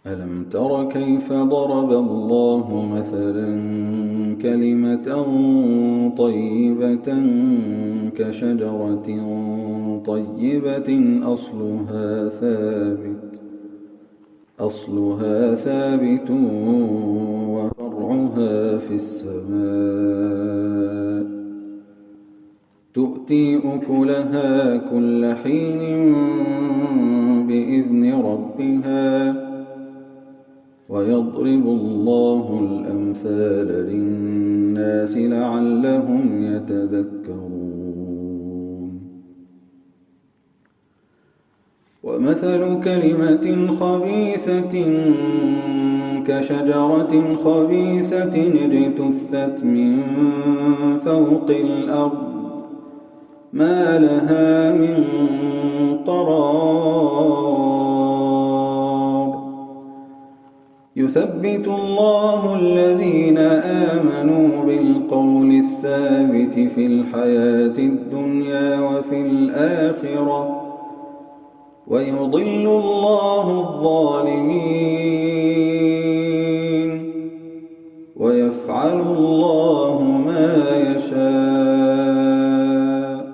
ألم تر كيف ضرب الله مثلا كلمة طيبة كشجرة طيبة أصلها ثابت أصلها ثابت وفرعها في السماء تؤتي أكلها كل حين بإذن ربها ويضرب الله الأمثال للناس لعلهم يتذكرون ومثل كلمة خبيثة كشجرة خبيثة اجتثت من فوق الأرض ما لها من قرار يثبت الله الذين آمنوا بالقول الثابت في الحياة الدنيا وفي الآخرة ويضل الله الظالمين ويفعل الله ما يشاء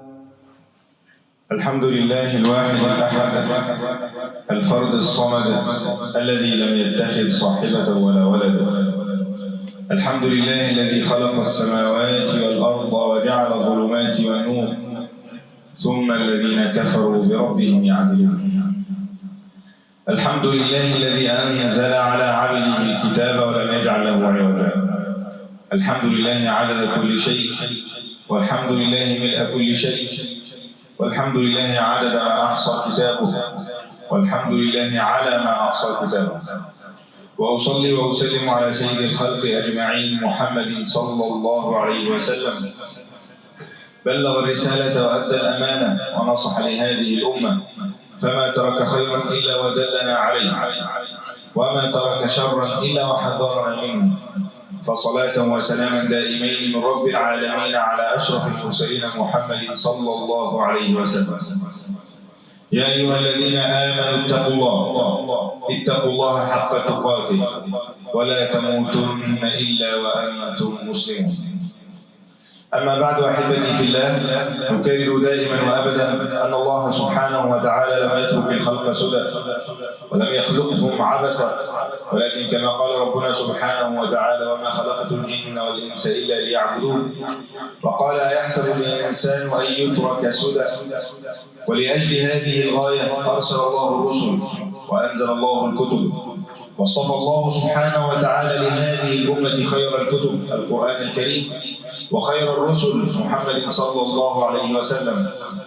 الحمد لله الواحد الأحد الفرد الصمد الذي لم يتخذ صاحبة ولا ولد الحمد لله الذي خلق السماوات والأرض وجعل الظلمات والنور ثم الذين كفروا بربهم يعدلون الحمد لله الذي أنزل على عبده الكتاب ولم يجعل له عوجا الحمد لله عدد كل شيء والحمد لله ملء كل شيء والحمد لله عدد ما أحصى كتابه والحمد لله على ما أحصى كتابه وأصلي وأسلم على سيد الخلق أجمعين محمد صلى الله عليه وسلم بلغ الرسالة وأدى الأمانة ونصح لهذه الأمة فما ترك خيرا إلا ودلنا عليه وما ترك شرا إلا وحذرنا منه فصلاة وسلاما دائمين من رب العالمين على أشرف المرسلين محمد صلى الله عليه وسلم يا أيها الذين آمنوا اتقوا الله اتقوا الله حق تقاته ولا تموتن إلا وأنتم مسلمون أما بعد أحبتي في الله نكرر دائما وأبدا أن الله سبحانه وتعالى لم يترك الخلق سدى ولم يخلقهم عبثا ولكن كما قال ربنا سبحانه وتعالى وما خلقت الجن والإنس إلا ليعبدون وقال أيحسب الإنسان أن يترك سدى ولأجل هذه الغاية أرسل الله الرسل وأنزل الله الكتب واصطفى الله سبحانه وتعالى لهذه الأمة خير الكتب القرآن الكريم وخير الرسل محمد صلى الله عليه وسلم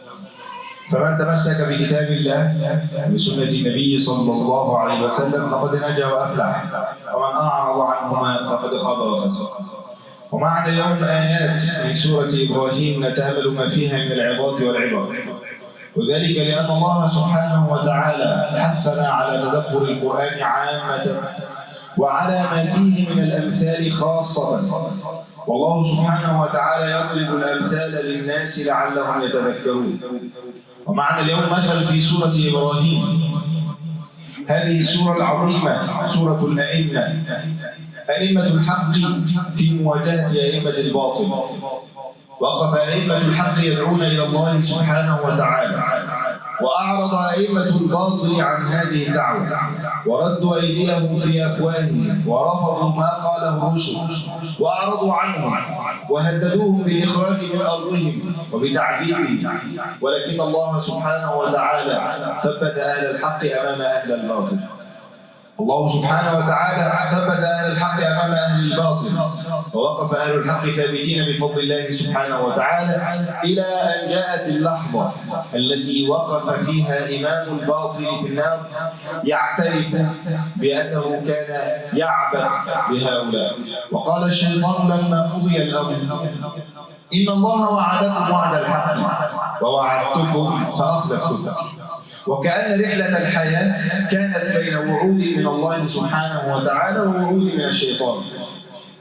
فمن تمسك بكتاب الله بسنة النبي صلى الله عليه وسلم فقد نجا وأفلح ومن أعرض عنهما فقد خاب وخسر ومعنا اليوم آيات من سورة إبراهيم نتأمل ما فيها من العظات والعبر وذلك لأن الله سبحانه وتعالى حثنا على تدبر القرآن عامة وعلى ما فيه من الأمثال خاصة والله سبحانه وتعالى يضرب الأمثال للناس لعلهم يتذكرون ومعنا اليوم مثل في سورة إبراهيم هذه السورة العظيمة سورة الأئمة أئمة الحق في مواجهة أئمة الباطل وقف أئمة الحق يدعون إلى الله سبحانه وتعالى وأعرض أئمة الباطل عن هذه الدعوة وردوا أيديهم في أفواههم ورفضوا ما قاله الرسل وأعرضوا عنهم وهددوهم بالإخراج من أرضهم وبتعذيبهم ولكن الله سبحانه وتعالى ثبت أهل الحق أمام أهل الباطل الله سبحانه وتعالى ثبت أهل الحق أمام أهل الباطل ووقف أهل الحق ثابتين بفضل الله سبحانه وتعالى إلى أن جاءت اللحظة التي وقف فيها إمام الباطل في النار يعترف بأنه كان يعبث بهؤلاء وقال الشيطان لما قضي الأمر إن الله وعدكم وعد الحق ووعدتكم فأخلفتكم وكأن رحلة الحياة كانت بين وعود من الله سبحانه وتعالى ووعود من الشيطان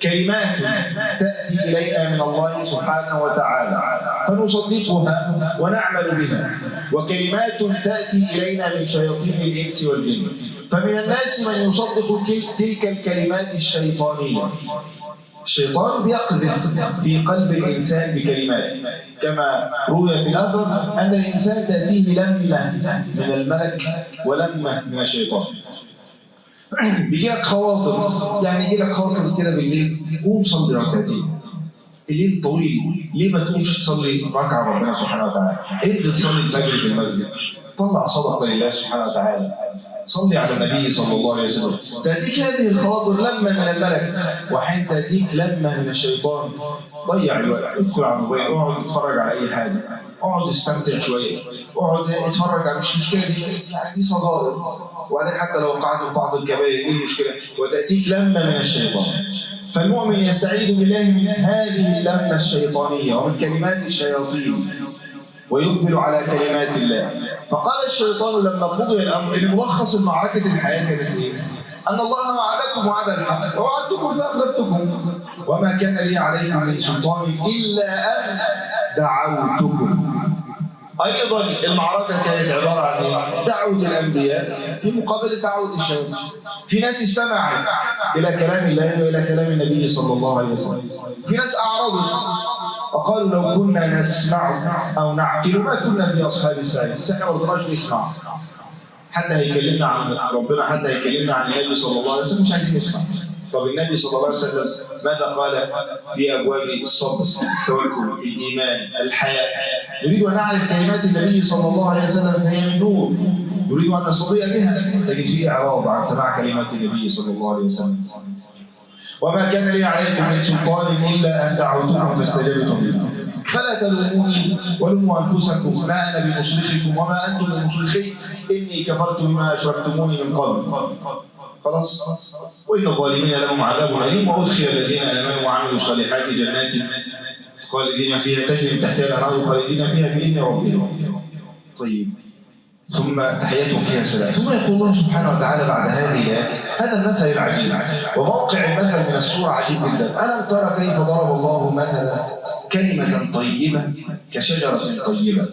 كلمات تأتي إلينا من الله سبحانه وتعالى فنصدقها ونعمل بها وكلمات تأتي إلينا من شياطين الإنس والجن فمن الناس من يصدق تلك الكلمات الشيطانية الشيطان بيقذف في قلب الإنسان بكلمات كما روي في الأثر أن الإنسان تأتيه لمة من الملك ولمة من الشيطان بيجي لك خواطر يعني يجي لك خاطر كده بالليل قوم صلي ركعتين الليل طويل ليه ما تقومش تصلي ركعه ربنا سبحانه وتعالى؟ انت تصلي الفجر في المسجد طلع صدقه لله سبحانه وتعالى صلي على النبي صلى الله عليه وسلم تأتيك هذه الخواطر لمة من الملك وحين تأتيك لمة من الشيطان ضيع الوقت ادخل على الموبايل اقعد اتفرج على أي حاجة اقعد استمتع شوية اقعد اتفرج على مش مشكلة دي يعني دي صغائر وبعدين حتى لو وقعت في بعض الكبائر ايه المشكلة وتأتيك لمة من الشيطان فالمؤمن يستعيذ بالله من هذه اللمة الشيطانية ومن كلمات الشياطين ويقبل على كلمات الله فقال الشيطان لما قضي الامر ان ملخص المعركه الحياه كانت ايه؟ ان الله وعدكم وعد الحق ووعدتكم فاخلفتكم وما كان لي عليكم من سلطان الا ان دعوتكم ايضا المعركه كانت عباره عن ايه؟ دعوه الانبياء في مقابله دعوه الشيطان في ناس استمعت الى كلام الله والى كلام النبي صلى الله عليه وسلم في ناس اعرضت وقالوا لو كنا نسمع او نعقل ما كنا في اصحاب السعير بس احنا ما رضناش نسمع حد هيكلمنا عن ربنا حد هيكلمنا عن النبي صلى الله عليه وسلم مش عايزين نسمع طب النبي صلى الله عليه وسلم ماذا قال في ابواب الصبر التوكل الايمان الحياء نريد ان نعرف كلمات النبي صلى الله عليه وسلم فهي من نور نريد ان نستضيء بها تجد فيه اعراض عن سماع كلمات النبي صلى الله عليه وسلم وما كان لي عليكم من سلطان الا ان دعوتكم فاستجبتم لي فلا تلوموني ولوموا انفسكم ما انا بمصرخكم وما انتم بمصرخي اني كفرت بما اشركتموني من قبل خلاص وان الظالمين لهم عذاب اليم وادخل الذين امنوا وعملوا الصالحات جنات خالدين فيها تجري من تحتها الانهار خالدين فيها باذن ربهم طيب ثم تحياتهم فيها سلام ثم يقول الله سبحانه وتعالى بعد هذه الايات هذا المثل العجيب وموقع المثل من السوره عجيب جدا الم ترى كيف ضرب الله مثلا كلمه طيبه كشجره طيبه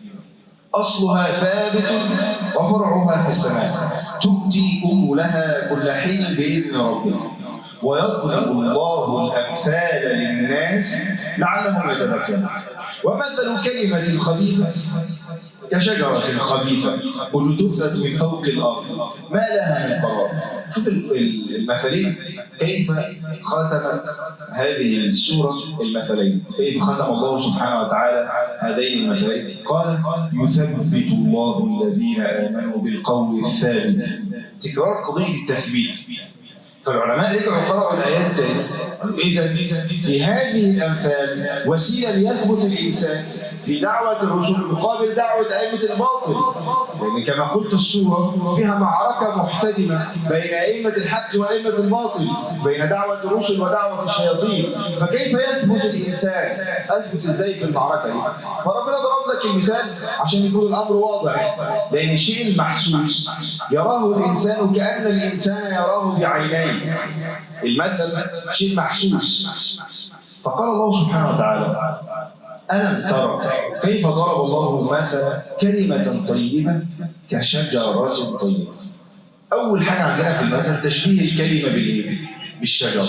اصلها ثابت وفرعها في السماء تؤتي اكلها كل حين باذن ربها ويضرب الله الامثال للناس لعلهم يتذكرون ومثل كلمه خبيثه كشجرة خبيثة اجتثت من فوق الأرض ما لها من قرار شوف المثلين كيف ختمت هذه السورة المثلين كيف ختم الله سبحانه وتعالى هذين المثلين قال يثبت الله الذين آمنوا بالقول الثابت تكرار قضية التثبيت فالعلماء رجعوا قرأوا الآيات تاني إذا في هذه الأمثال وسيلة ليثبت الإنسان في دعوة الرسل مقابل دعوة أئمة الباطل لأن كما قلت السورة فيها معركة محتدمة بين أئمة الحق وأئمة الباطل بين دعوة الرسل ودعوة الشياطين فكيف يثبت الإنسان أثبت إزاي في المعركة دي فربنا ضرب لك المثال عشان يكون الأمر واضح لأن الشيء المحسوس يراه الإنسان كأن الإنسان يراه بعينيه المثل شيء محسوس فقال الله سبحانه وتعالى ألم ترى كيف ضرب الله مثلا كلمة طيبة كشجرة طيبة أول حاجة عندنا في المثل تشبيه الكلمة بالإيه؟ بالشجرة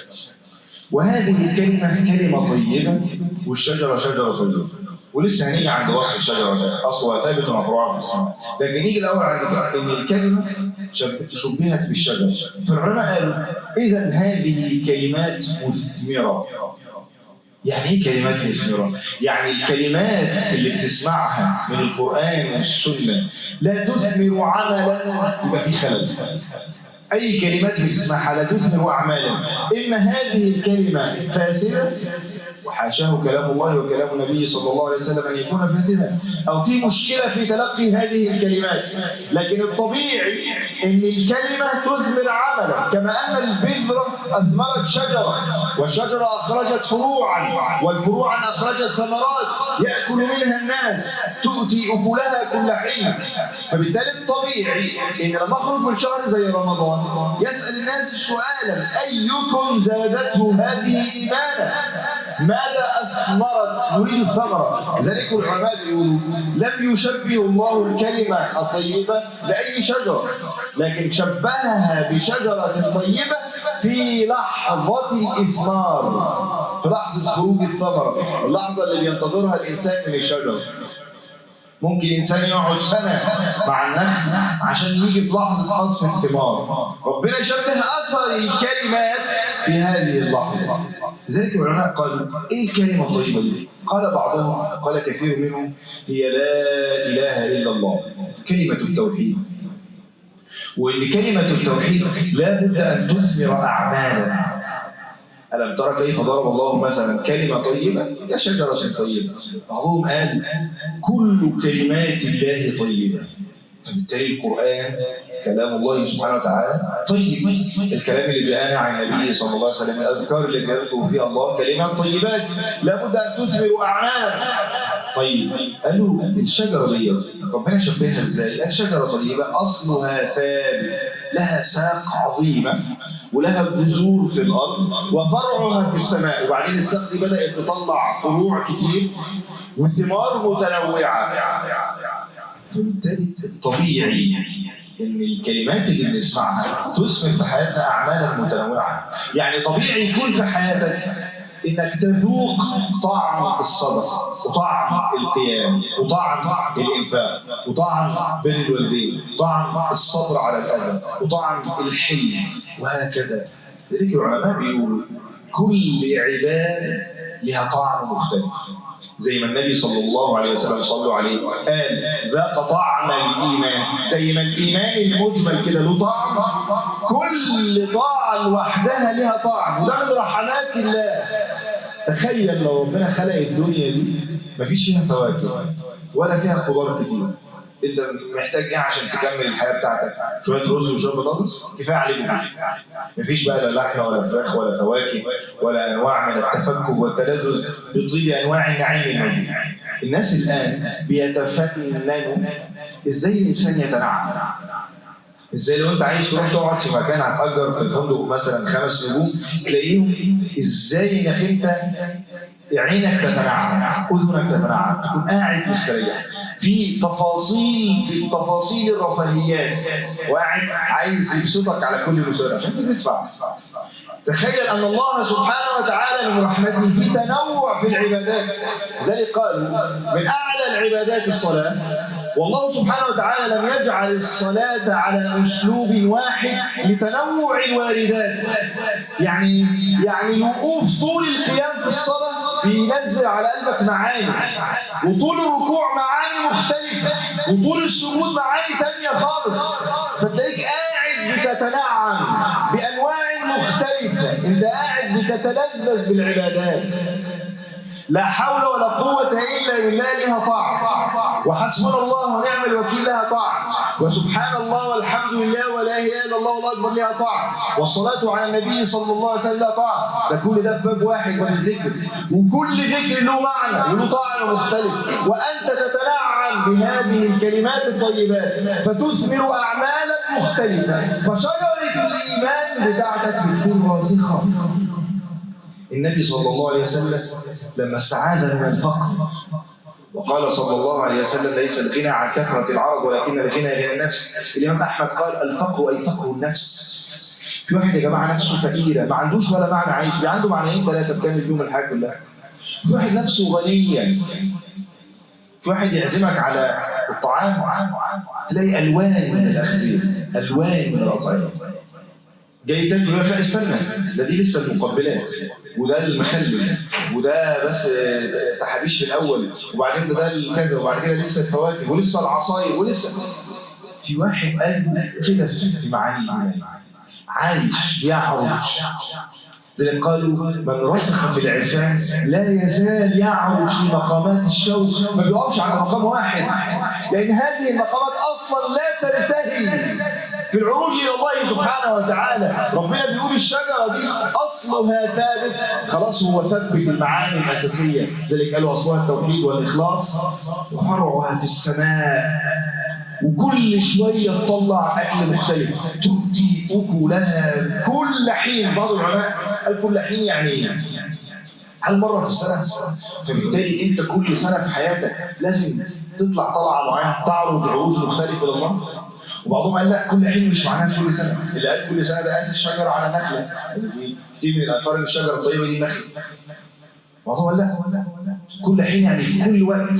وهذه الكلمة كلمة طيبة والشجرة شجرة طيبة ولسه هنيجي عند وصف الشجرة ده أصلها ثابت ومفروعة في السماء لكن نيجي الأول عند إن الكلمة شبهت بالشجرة فالعلماء قالوا إذا هذه كلمات مثمرة يعني ايه كلمات مثمرة؟ يعني الكلمات اللي بتسمعها من القرآن والسنة لا تثمر عملا يبقى في خلل. أي كلمات بتسمعها لا تثمر أعمالا، إما هذه الكلمة فاسدة وحاشاه كلام الله وكلام النبي صلى الله عليه وسلم ان يكون فاسدا او في مشكله في تلقي هذه الكلمات لكن الطبيعي ان الكلمه تثمر عملا كما ان البذره اثمرت شجره والشجره اخرجت فروعا والفروع اخرجت ثمرات ياكل منها الناس تؤتي اكلها كل حين فبالتالي الطبيعي ان لما اخرج من شهر زي رمضان يسال الناس سؤالا ايكم زادته هذه ايمانا ماذا اثمرت نريد الثمره لذلك العلماء بيقولوا لم يشبه الله الكلمه الطيبه باي شجره لكن شبهها بشجره طيبه في لحظه الاثمار في لحظه خروج الثمره اللحظه اللي بينتظرها الانسان من الشجره ممكن انسان يقعد سنه مع النخل عشان يجي في لحظه قطف الثمار ربنا شبه اثر الكلمات في هذه اللحظه لذلك العلماء قالوا ايه الكلمه الطيبه دي قال بعضهم قال كثير منهم هي لا اله الا الله كلمه التوحيد وان كلمه التوحيد لا بد ان تثمر اعمالا ألم ترى كيف ضرب الله مثلا كلمة طيبة كشجرة طيبة بعضهم قال كل كلمات الله طيبة فبالتالي القرآن كلام الله سبحانه وتعالى طيب الكلام اللي جاءنا عن النبي صلى الله عليه وسلم الأذكار التي يذكر فيها الله كلمات طيبات لابد أن تثمر أعمالا طيب قالوا الشجرة دي ربنا شبهها ازاي؟ قال شجرة طيبة أصلها ثابت لها ساق عظيمة ولها بذور في الارض وفرعها في السماء وبعدين الساق دي بدات تطلع فروع كتير وثمار متنوعه فبالتالي الطبيعي ان الكلمات اللي بنسمعها تثمر في حياتنا اعمالا متنوعه يعني طبيعي يكون في حياتك انك تذوق طعم الصدقه وطعم القيام وطعم الانفاق وطعم بر الوالدين وطعم الصبر على الاذى وطعم الحلم وهكذا لذلك العلماء بيقولوا كل عباده لها طعم مختلف زي ما النبي صلى الله عليه وسلم صلوا عليه قال ذاق طعم الايمان زي ما الايمان المجمل كده له طعم كل طاعه لوحدها لها طعم وده من رحمات الله تخيل لو ربنا خلق الدنيا دي مفيش فيها فواكه ولا فيها خضار كتير انت محتاج ايه عشان تكمل الحياه بتاعتك؟ شويه رز وشويه بطاطس كفايه عليهم مفيش بقى لا لحمه ولا فراخ ولا فواكه ولا انواع من التفكك والتلذذ بطيب انواع النعيم الموجود الناس الان بيتفننوا ازاي الانسان يتنعم ازاي لو انت عايز تروح تقعد في مكان هتأجر في الفندق مثلا خمس نجوم تلاقيهم ازاي انك انت عينك تتنعم اذنك تتنعم تكون قاعد مستريح في تفاصيل في التفاصيل الرفاهيات وقاعد عايز يبسطك على كل مستوى عشان انت تدفع تخيل ان الله سبحانه وتعالى من رحمته في تنوع في العبادات لذلك قالوا من اعلى العبادات الصلاه والله سبحانه وتعالى لم يجعل الصلاة على أسلوب واحد لتنوع الواردات يعني يعني الوقوف طول القيام في الصلاة بينزل على قلبك معاني وطول الركوع معاني مختلفة وطول السجود معاني تانية خالص فتلاقيك قاعد بتتنعم بأنواع مختلفة أنت قاعد بتتلذذ بالعبادات لا حول ولا قوة إلا بالله لها طاعة وحسبنا الله ونعم الوكيل لها طاعة وسبحان الله والحمد لله ولا إله إلا الله والله أكبر لها طاعة والصلاة على النبي صلى الله عليه وسلم لها طاعة ده كل ده في باب واحد من الذكر وكل ذكر له معنى وله طاعة مختلف وأنت تتنعم بهذه الكلمات الطيبات فتثمر أعمالا مختلفة فشجرة الإيمان بتاعتك بتكون راسخة النبي صلى الله عليه وسلم لما استعاذ من الفقر وقال صلى الله عليه وسلم ليس الغنى عن كثرة العرض ولكن الغنى غنى النفس الإمام أحمد قال الفقر أي فقر النفس في واحد يا جماعة نفسه فقيرة ما عندوش ولا معنى عايش عنده معنيين ثلاثة بكامل بيهم الحياة كلها في واحد نفسه غنيا في واحد يعزمك على الطعام تلاقي ألوان من الأخزير ألوان من الأطعمة جاي تاكل يقول لك لا استنى ده دي لسه المقبلات وده المخلل وده بس تحابيش في الاول وبعدين ده ده كذا وبعد كده لسه الفواكه ولسه العصاير ولسه في واحد قلبه كده في معاني الايمان عايش بيعرج زي قالوا من رسخ في العرفان لا يزال يعرج في مقامات الشوق ما بيقفش عند مقام واحد لان هذه المقامات اصلا لا تنتهي في العروج الى الله سبحانه وتعالى ربنا بيقول الشجره دي اصلها ثابت خلاص هو ثبت المعاني الاساسيه ذلك قالوا اصلها التوحيد والاخلاص وفرعها في السماء وكل شويه تطلع اكل مختلف تؤتي اكلها كل حين بعض العلماء قال كل حين يعني ايه؟ هل مره في السنه؟ فبالتالي انت كل سنه في حياتك لازم تطلع طلعه معينه تعرض عروج مختلفه لله وبعضهم قال لا كل حين مش معناها كل سنه اللي قال كل سنه ده قاس الشجره على نخله يعني في كتير من الاثار ان الشجره الطيبه دي نخله بعضهم قال لا كل حين يعني في كل وقت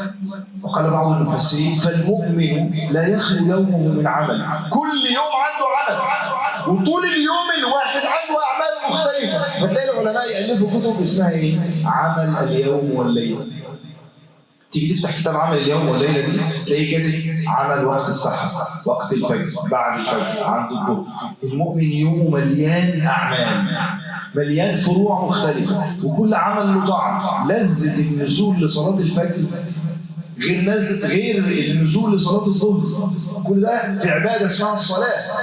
وقال بعض المفسرين فالمؤمن لا يخلو يومه من عمل كل يوم عنده عمل وطول اليوم الواحد عنده اعمال مختلفه فتلاقي العلماء يالفوا كتب اسمها ايه؟ عمل اليوم والليله تيجي تفتح كتاب عمل اليوم والليله دي تلاقيه كاتب عمل وقت السحر وقت الفجر بعد الفجر عند الظهر المؤمن يومه مليان اعمال مليان فروع مختلفه وكل عمل له طعم لذه النزول لصلاه الفجر غير نزل غير النزول لصلاه الظهر كل ده في عباده اسمها الصلاه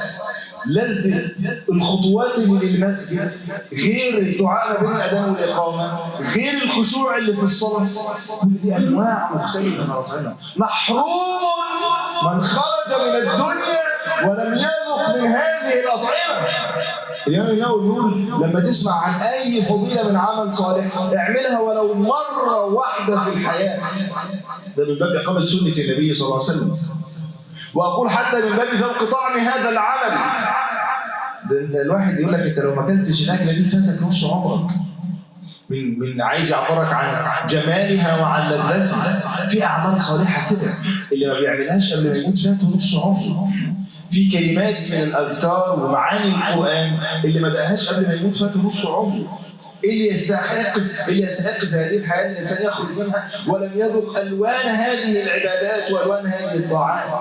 لذة الخطوات اللي للمسجد غير الدعاء ما بين الأذان والإقامة غير الخشوع اللي في الصلاة كل دي أنواع مختلفة من الأطعمة محروم من خرج من الدنيا ولم يذق من هذه الأطعمة الإمام النووي يقول لما تسمع عن أي فضيلة من عمل صالح اعملها ولو مرة واحدة في الحياة ده من باب إقامة سنة النبي صلى الله عليه وسلم واقول حتى من باب ذوق طعم هذا العمل ده انت الواحد يقول لك انت لو ما اكلتش الاكله دي فاتك نص عمرك من من عايز يعبرك عن جمالها وعن لذتها في اعمال صالحه كده اللي ما بيعملهاش قبل ما يموت فاته نص عمره في كلمات من الاذكار ومعاني القران اللي ما دقهاش قبل ما يموت فاته نص عمره اللي يستحق اللي يستحق في هذه الحياه الانسان يخرج منها ولم يذق الوان هذه العبادات والوان هذه الطاعات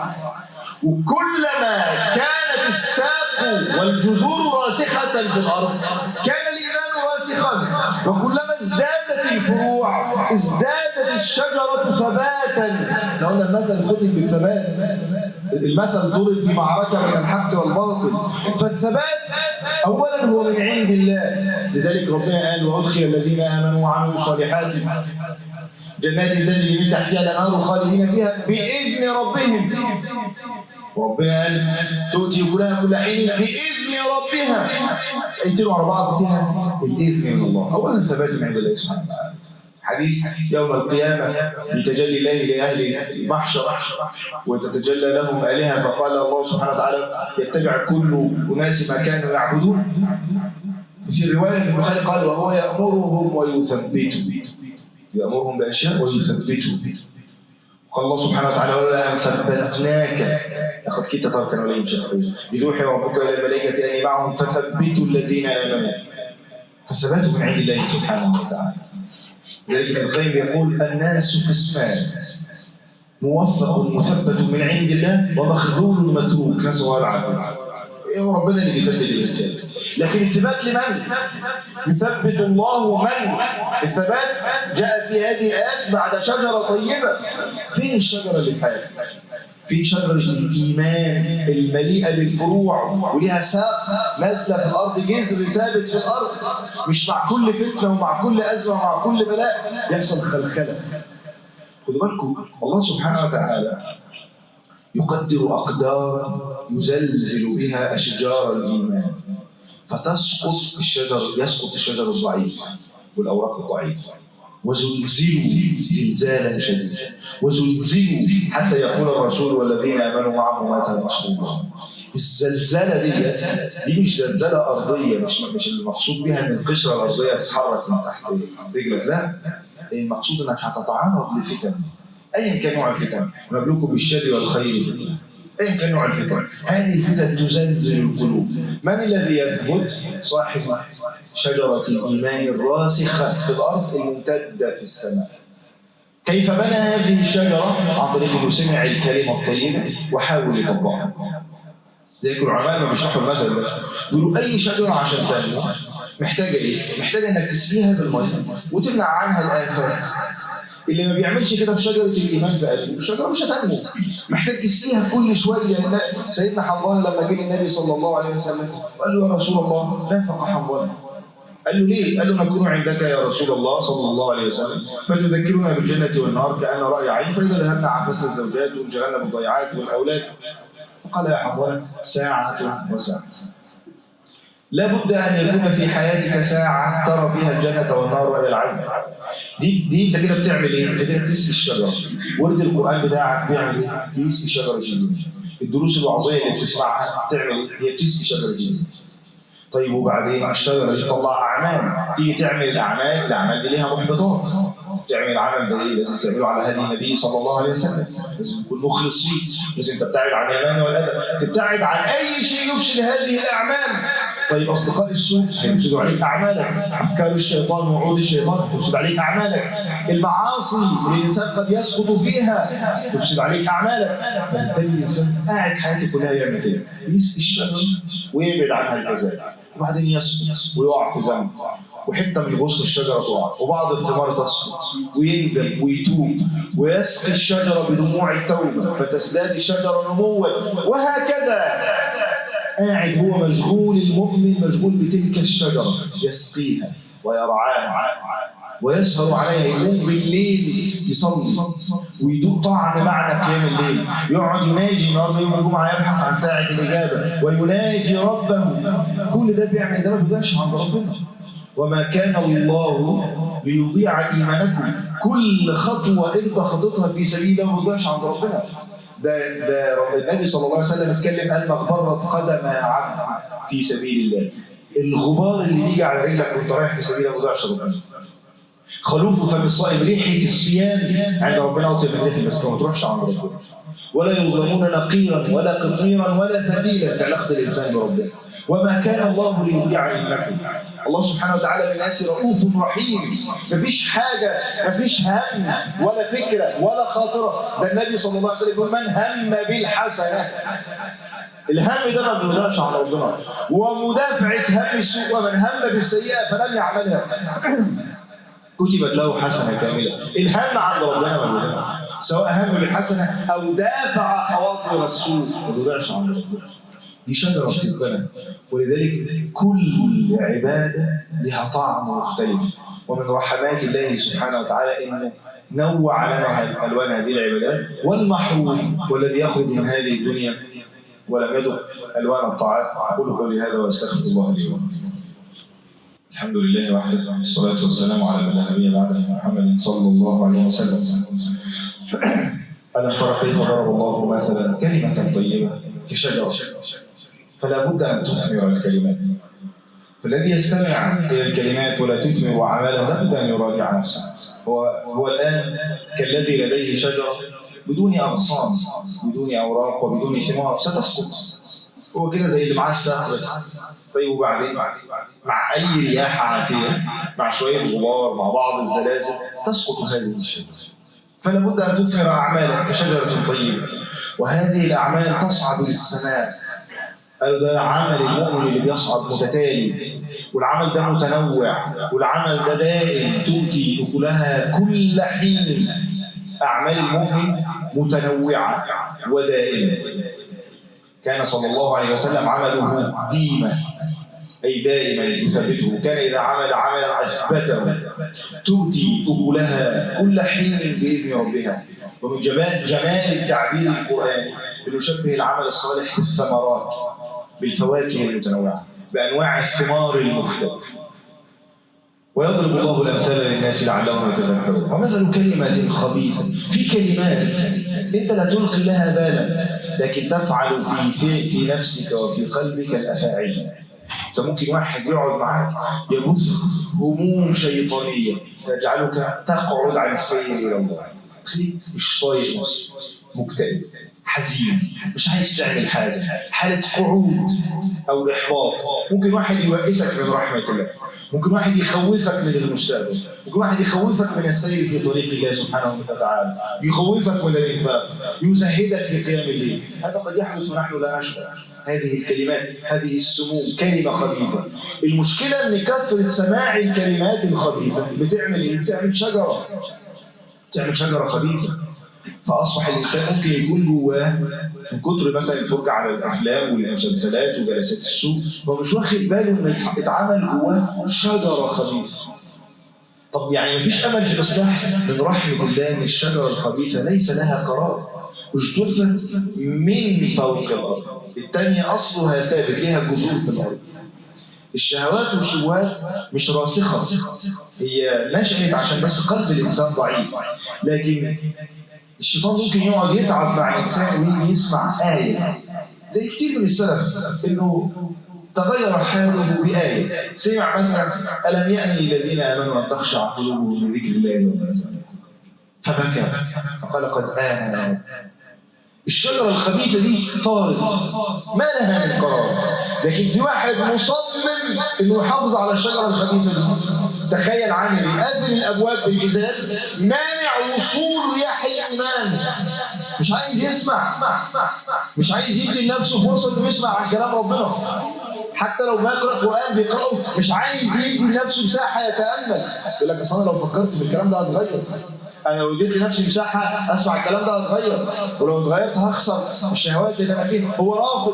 وكلما كانت الساق والجذور راسخة في الأرض كان الإيمان راسخا وكلما ازدادت الفروع ازدادت الشجرة ثباتا لو أن المثل ختم بالثبات المثل ضرب في معركة من الحق والباطل فالثبات أولا هو من عند الله لذلك ربنا قال وأدخل الذين آمنوا وعملوا الصالحات جنات تجري من تحتها الأنهار خالدين فيها بإذن ربهم وربنا قال تؤتي كلها كل حين باذن ربها ايتين ورا بعض فيها بالاذن من الله اولا ثبات من عند الله سبحانه وتعالى حديث يوم القيامة في تجلي الله لأهل المحشر وتتجلى لهم آلهة فقال الله سبحانه وتعالى يتبع كل أناس ما كانوا يعبدون في رواية في البخاري قال وهو يأمرهم ويثبتهم يأمرهم بأشياء ويثبتهم قال الله سبحانه وتعالى ولا أن ثبتناك لقد كنت تركا ولا يمشي إذ أوحي ربك إلى الملائكة أني معهم فثبتوا الذين آمنوا فالثبات من عند الله سبحانه وتعالى ذلك ابن القيم يقول الناس قسمان موفق مثبت من عند الله ومخذول متروك نسأل الله العافية إيه هو ربنا اللي بيثبت الإنسان لكن الثبات لمن؟ يثبت الله من؟ الثبات جاء في هذه الآيات بعد شجرة طيبة فين الشجرة اللي في حياتك؟ في شجرة الإيمان المليئة بالفروع وليها ساق نازلة في الأرض جذر ثابت في الأرض مش مع كل فتنة ومع كل أزمة ومع كل بلاء يحصل خلخلة خدوا بالكم الله سبحانه وتعالى يقدر أقدار يزلزل بها أشجار الإيمان فتسقط الشجر يسقط الشجر الضعيف والأوراق الضعيفة وزلزلوا زلزالا شديدا وزلزلوا حتى يقول الرسول والذين امنوا معه متى نصر الزلزله دي دي مش زلزله ارضيه مش مش المقصود بها ان القشره الارضيه تتحرك من تحت رجلك لا المقصود انك هتتعرض لفتن ايا كان نوع الفتن ونبلوكم بالشر والخير فتنه ايا كان نوع الفتن هذه الفتن تزلزل القلوب من الذي يثبت صاحب شجرة الإيمان الراسخة في الأرض الممتدة في السماء كيف بنى هذه الشجرة؟ عن طريق أنه سمع الكلمة الطيبة وحاول يطبقها ذلك العلماء لما بيشرحوا المثل ده بيقولوا أي شجرة عشان تنمو محتاجه ايه؟ محتاجه انك تسقيها بالميه وتمنع عنها الافات اللي ما بيعملش كده في شجره الايمان في قلبه الشجره مش هتنمو محتاج تسقيها كل شويه سيدنا حنظله لما جه للنبي صلى الله عليه وسلم قال له يا رسول الله نافق حنظله قال له ليه؟ قال له نكون عندك يا رسول الله صلى الله عليه وسلم فتذكرنا بالجنة والنار كأن رأي عين فإذا ذهبنا عفسنا الزوجات وانشغلنا بالضيعات والأولاد فقال يا حنظلة ساعة وساعة لابد أن يكون في حياتك ساعة ترى فيها الجنة والنار رأي العين دي دي انت كده بتعمل ايه؟ انت كده بتسقي الشجره ورد القران بتاعك بيعمل ايه؟ بيسقي شجره جديده الدروس الوعظيه اللي بتسمعها بتعمل ايه؟ هي بتسقي شجره جديده طيب وبعدين الشجره دي تطلع اعمال تيجي تعمل الاعمال الاعمال دي ليها محبطات تعمل العمل ده ايه؟ لازم تعمله على هدي النبي صلى الله عليه وسلم لازم تكون مخلص فيه لازم تبتعد عن الايمان والاذى تبتعد عن اي شيء يفسد هذه الاعمال طيب اصدقاء السوء هيفسدوا عليك اعمالك افكار الشيطان وعود الشيطان تفسد عليك اعمالك المعاصي اللي الانسان قد يسقط فيها تفسد عليك اعمالك فبالتالي الانسان قاعد حياته كلها يعمل كده يسقي الشجر ويبعد عنها الكذاب وبعدين يسقط ويقع في ذنب وحته من غصن الشجره تقع وبعض الثمار تسقط ويندم ويتوب ويسقي الشجره بدموع التوبه فتزداد الشجره نموا وهكذا قاعد هو مشغول المؤمن مشغول بتلك الشجره يسقيها ويرعاها ويسهر عليها يقوم بالليل يصلي ويدوق طعم معنى قيام الليل يقعد يناجي النهارده يوم الجمعه يبحث عن ساعه الاجابه ويناجي ربه كل ده بيعمل ده ما بيضيعش عند ربنا وما كان الله ليضيع ايمانكم كل خطوه انت خطيتها في سبيل الله ما بتضيعش عند ربنا ده ده النبي صلى الله عليه وسلم اتكلم قال مغبرة قدم عبد في سبيل الله الغبار اللي بيجي على رجلك وانت رايح في سبيل الله ما بيضيعش ربنا خلوف فم الصائم ريحه الصيام عند ربنا اطيب من ريحه المسكين ما تروحش عند ربنا ولا يظلمون نقيرا ولا قطميرا ولا فتيلا في علاقه الانسان بربنا وما كان الله ليضيع ايمانكم الله سبحانه وتعالى بالناس رؤوف رحيم مفيش حاجه مفيش هم ولا فكره ولا خاطره ده النبي صلى الله عليه وسلم يقول من هم بالحسنه الهم ده ما بيضيعش على ربنا ومدافعه هم السوء ومن هم بالسيئه فلم يعملها كتبت له حسنه كامله الهم عند ربنا ما بيضيعش سواء هم بالحسنه او دافع خواطر السوء ما بيضيعش عند ربنا دي شجره بتتبنى ولذلك كل عباده لها طعم مختلف ومن رحمات الله سبحانه وتعالى انه نوع لنا الوان هذه العبادات والمحروم والذي يخرج من هذه الدنيا ولم يذق الوان الطاعات اقول قولي هذا واستغفر الله لي ولكم الحمد لله وحده والصلاة والسلام على من لا نبي بعده محمد صلى الله عليه وسلم ألم تر كيف ضرب الله مثلا كلمة طيبة كشجرة فلا بد أن تثمر الكلمات فالذي يستمع إلى الكلمات ولا تثمر أعمالا لابد أن يراجع نفسه هو هو الآن كالذي لديه شجرة بدون أغصان بدون أوراق وبدون ثمار ستسقط هو كده زي اللي معاه السهم بس طيب وبعدين مع اي رياح عاتيه مع شويه غبار مع بعض الزلازل تسقط هذه الشجره فلا بد ان تثمر اعمالا كشجره طيبه وهذه الاعمال تصعد للسماء قالوا ده عمل المؤمن اللي بيصعد متتالي والعمل ده متنوع والعمل ده دائم تؤتي اكلها كل حين اعمال المؤمن متنوعه ودائمه كان صلى الله عليه وسلم عمله ديما أي دائما يثبته كان إذا عمل عملا أثبته تؤتي أكلها كل حين بإذن ربها ومن جمال, جمال التعبير القرآني أنه يشبه العمل الصالح بالثمرات بالفواكه المتنوعة بأنواع الثمار المختلفة ويضرب الله الأمثال للناس لعلهم يتذكرون ومثل كلمة خبيثة في كلمات أنت لا تلقي لها بالا لكن تفعل في في, في نفسك وفي قلبك الأفاعيل انت ممكن واحد يقعد معاك يبث هموم شيطانيه تجعلك تقعد عن السير الى الله تخليك مش طايق نفسك مكتئب حزين مش عايز تعمل حاجه حاله قعود او احباط ممكن واحد يوئسك من رحمه الله ممكن واحد يخوفك من المستقبل ممكن واحد يخوفك من السير في طريق الله سبحانه وتعالى يخوفك من الانفاق يزهدك في قيام الليل هذا قد يحدث ونحن لا نشعر هذه الكلمات هذه السموم كلمه خبيثه المشكله ان كثره سماع الكلمات الخبيثه بتعمل ايه بتعمل شجره تعمل شجره خبيثه فاصبح الانسان ممكن يكون جواه من كتر مثلا الفرجه على الافلام والمسلسلات وجلسات السوق هو مش واخد باله انه اتعمل جواه شجره خبيثه طب يعني مفيش امل في الاصلاح من رحمه الله ان الشجره الخبيثه ليس لها قرار اجتثت من فوق الارض الثانيه اصلها ثابت لها جذور في الارض الشهوات والشبهات مش راسخه هي نشأت عشان بس قلب الانسان ضعيف لكن الشيطان ممكن يقعد يتعب مع انسان ويجي يسمع ايه زي كتير من السلف انه تغير حاله بآية سمع مثلا ألم يأني الذين آمنوا أن تخشع قلوبهم لذكر الله وما نزل فبكى فقال قد آن الشجرة الخبيثة دي طارت ما لها من قرار لكن في واحد مصمم انه يحافظ على الشجرة الخبيثة دي تخيل عامل ايه قافل الابواب بالازاز مانع وصول رياح الايمان مش عايز يسمع مش عايز يدي لنفسه فرصه انه يسمع عن كلام ربنا حتى لو ما يقرا قران بيقراه مش عايز يدي لنفسه مساحه يتامل يقول لك اصل انا لو فكرت في الكلام ده هتغير انا لو اديت لنفسي مساحه اسمع الكلام ده هتغير ولو اتغيرت هخسر الشهوات اللي انا فيها هو رافض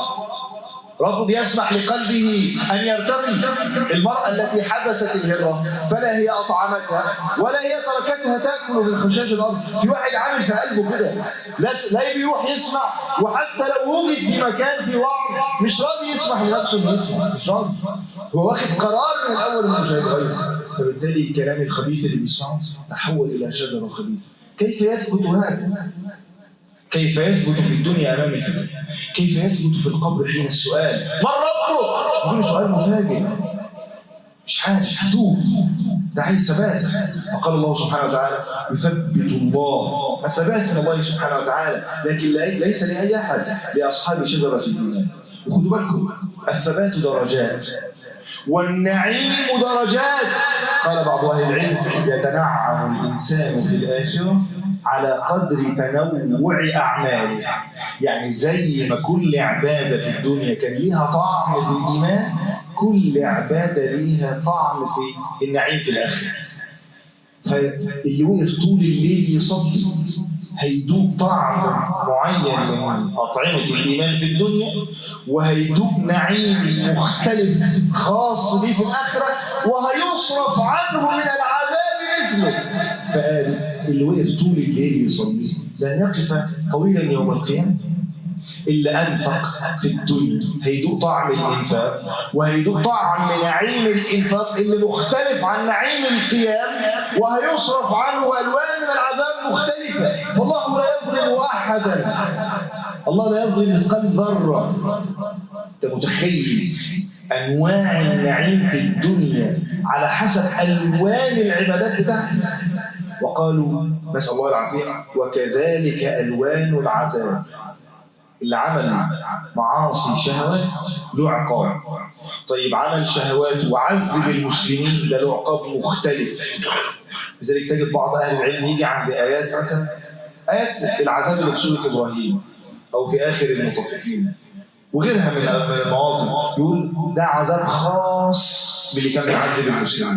رفض يسمح لقلبه أن يرتقي المرأة التي حبست الهرة فلا هي أطعمتها ولا هي تركتها تأكل من خشاش الأرض في واحد عامل في قلبه كده لا لا بيروح يسمع وحتى لو وجد في مكان في وعظ مش راضي يسمح لنفسه انه يسمع مش راضي هو واخد قرار من الأول إنه مش هيتغير فبالتالي الكلام الخبيث اللي بيسمعه تحول إلى شجرة خبيثة كيف يثبت هذا؟ كيف يثبت في الدنيا امام الفتن كيف يثبت في القبر حين السؤال من ربك يقول سؤال مفاجئ مش عارف توب ده عايز ثبات فقال الله سبحانه وتعالى يثبت الله الثبات من الله سبحانه وتعالى لكن ليس لاي احد لاصحاب شجره الايمان وخدوا بالكم الثبات درجات والنعيم درجات قال بعض اهل العلم يتنعم الانسان في الاخره على قدر تنوع أعماله يعني زي ما كل عبادة في الدنيا كان ليها طعم في الإيمان كل عبادة ليها طعم في النعيم في الآخرة فاللي وقف طول الليل يصلي هيدوق طعم معين من أطعمة الإيمان في الدنيا وهيدوق نعيم مختلف خاص به في الآخرة وهيصرف عنه من العذاب مثله فقال اللي وقف طول الليل يصلي لن يقف طويلا يوم القيامة إلا أنفق في الدنيا هيدوق طعم الإنفاق وهيدوق طعم نعيم الإنفاق اللي مختلف عن نعيم القيام وهيصرف عنه ألوان من العذاب مختلفة فالله لا يظلم أحدا الله لا يظلم مثقال ذرة أنت متخيل أنواع النعيم في الدنيا على حسب ألوان العبادات بتاعتك وقالوا نسأل الله العافية وكذلك ألوان العذاب اللي عمل معاصي شهوات له عقاب طيب عمل شهوات وعذب المسلمين ده له عقاب مختلف لذلك تجد بعض اهل العلم يجي عند ايات مثلا ايات العذاب اللي في سوره ابراهيم او في اخر المطففين وغيرها من المواطن يقول ده عذاب خاص باللي كان بيعذب المسلمين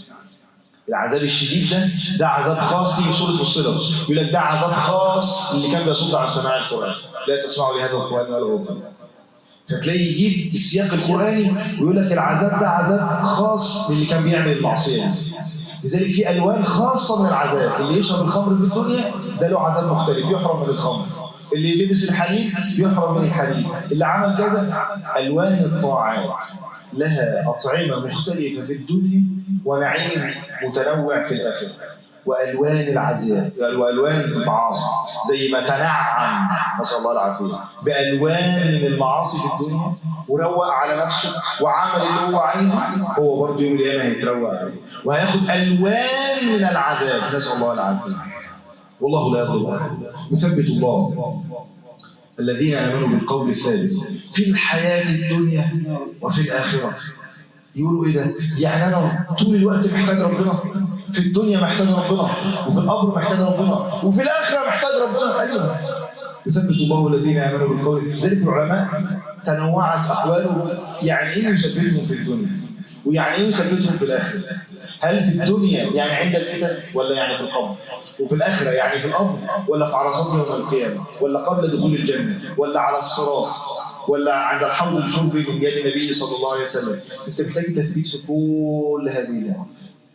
العذاب الشديد ده ده عذاب خاص في سوره فصلت يقول لك ده عذاب خاص اللي كان بيصد عن سماع القران لا تسمعوا لهذا القران ولا فيه فتلاقي يجيب السياق القراني ويقول لك العذاب ده عذاب خاص باللي كان بيعمل المعصيه لذلك في الوان خاصه من العذاب اللي يشرب الخمر في الدنيا ده له عذاب مختلف يحرم من الخمر اللي لبس الحليب يحرم من الحليب اللي عمل كذا الوان الطاعات لها اطعمه مختلفه في الدنيا ونعيم متنوع في الاخره والوان العذاب والوان المعاصي زي ما تنعم نسال الله العافيه بالوان من المعاصي في الدنيا وروق على نفسه وعمل اللي هو عايزه هو برضه يوم القيامه هيتروق عليه وهياخد الوان من العذاب نسال الله العافيه والله لا يظلم احد يثبت الله الذين امنوا بالقول الثابت في الحياه الدنيا وفي الاخره يقولوا ايه ده؟ يعني انا طول الوقت محتاج ربنا في الدنيا محتاج ربنا وفي القبر محتاج ربنا وفي الاخره محتاج ربنا ايوه يثبت الله الذين امنوا بالقول لذلك العلماء تنوعت اقواله يعني ايه يثبتهم في الدنيا ويعني ايه يثبتهم في الاخره هل في الدنيا يعني عند الفتن ولا يعني في القبر وفي الاخره يعني في القبر ولا في عرصات يوم القيامه ولا قبل دخول الجنه ولا على الصراط ولا عند الحوض الشرب من يد النبي صلى الله عليه وسلم انت محتاج تثبيت في كل هذه الامور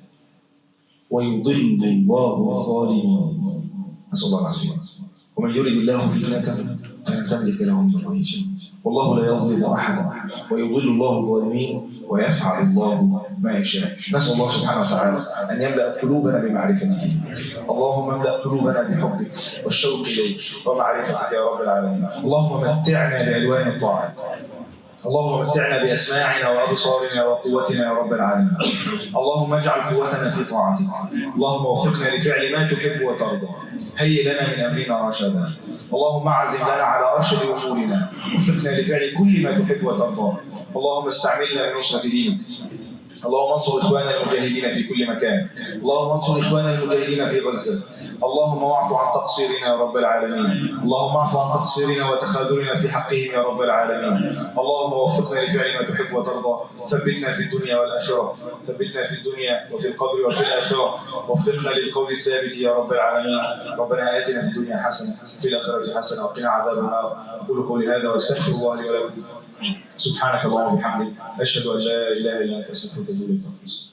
ويضل الله الظالمين نسال الله العافيه ومن يرد الله فتنه فلن تملك له من الله شيء والله لا يظلم احدا ويضل الله الظالمين ويفعل الله ما يشاء نسال الله سبحانه وتعالى ان يملا قلوبنا بمعرفته اللهم املا قلوبنا بحبك والشوق اليك ومعرفتك يا رب العالمين اللهم متعنا بالوان الطاعات اللهم متعنا باسماعنا وابصارنا وقوتنا يا رب العالمين اللهم اجعل قوتنا في طاعتك اللهم وفقنا لفعل ما تحب وترضى هيئ لنا من امرنا رشدا اللهم اعزم لنا على ارشد امورنا وفقنا لفعل كل ما تحب وترضى اللهم استعملنا لنصره دينك اللهم انصر اخواننا المجاهدين في كل مكان اللهم انصر اخواننا المجاهدين في غزه اللهم واعف عن تقصيرنا يا رب العالمين اللهم اعف عن تقصيرنا وتخاذلنا في حقهم يا رب العالمين اللهم وفقنا لفعل ما تحب وترضى ثبتنا في الدنيا والاخره ثبتنا في الدنيا وفي القبر وفي الاخره وفقنا للقول الثابت يا رب العالمين ربنا اتنا في الدنيا حسنه وفي الاخره حسنه وقنا عذاب النار اقول قولي هذا واستغفر الله لي ولكم سبحانك اللهم وبحمدك اشهد ان لا اله الا انت استغفرك واتوب اليك